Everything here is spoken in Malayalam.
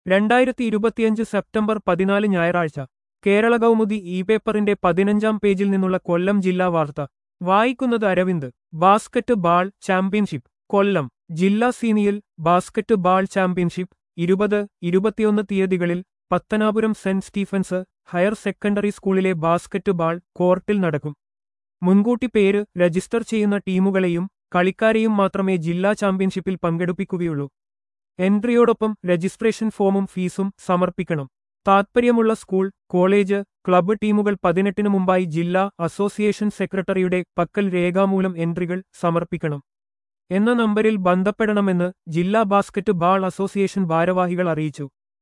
രണ്ടായിരത്തി ഇരുപത്തിയഞ്ച് സെപ്റ്റംബർ പതിനാല് ഞായറാഴ്ച കേരള കൗമുദി ഇ പേപ്പറിന്റെ പതിനഞ്ചാം പേജിൽ നിന്നുള്ള കൊല്ലം ജില്ലാ വാർത്ത വായിക്കുന്നത് Aravind basketball championship Kollam ജില്ലാ സീനിയൽ ബാസ്കറ്റ് ബാൾ ചാമ്പ്യൻഷിപ്പ് ഇരുപത് ഇരുപത്തിയൊന്ന് തീയതികളിൽ Pathanapuram saint Stephen's higher secondary സ്കൂളിലെ ബാസ്കറ്റ് ബാൾ കോർട്ടിൽ നടക്കും മുൻകൂട്ടി പേര് രജിസ്റ്റർ ചെയ്യുന്ന ടീമുകളെയും കളിക്കാരെയും മാത്രമേ ജില്ലാ ചാമ്പ്യൻഷിപ്പിൽ പങ്കെടുപ്പിക്കുകയുള്ളൂ എൻട്രിയോടൊപ്പം രജിസ്ട്രേഷൻ ഫോമും ഫീസും സമർപ്പിക്കണം താത്പര്യമുള്ള സ്കൂൾ കോളേജ് ക്ലബ്ബ് ടീമുകൾ പതിനെട്ടിനു മുമ്പായി ജില്ലാ അസോസിയേഷൻ സെക്രട്ടറിയുടെ പക്കൽ രേഖാമൂലം എൻട്രികൾ സമർപ്പിക്കണം എന്ന നമ്പരിൽ ബന്ധപ്പെടണമെന്ന് ജില്ലാ ബാസ്കറ്റ് ബാൾ അസോസിയേഷൻ ഭാരവാഹികൾ അറിയിച്ചു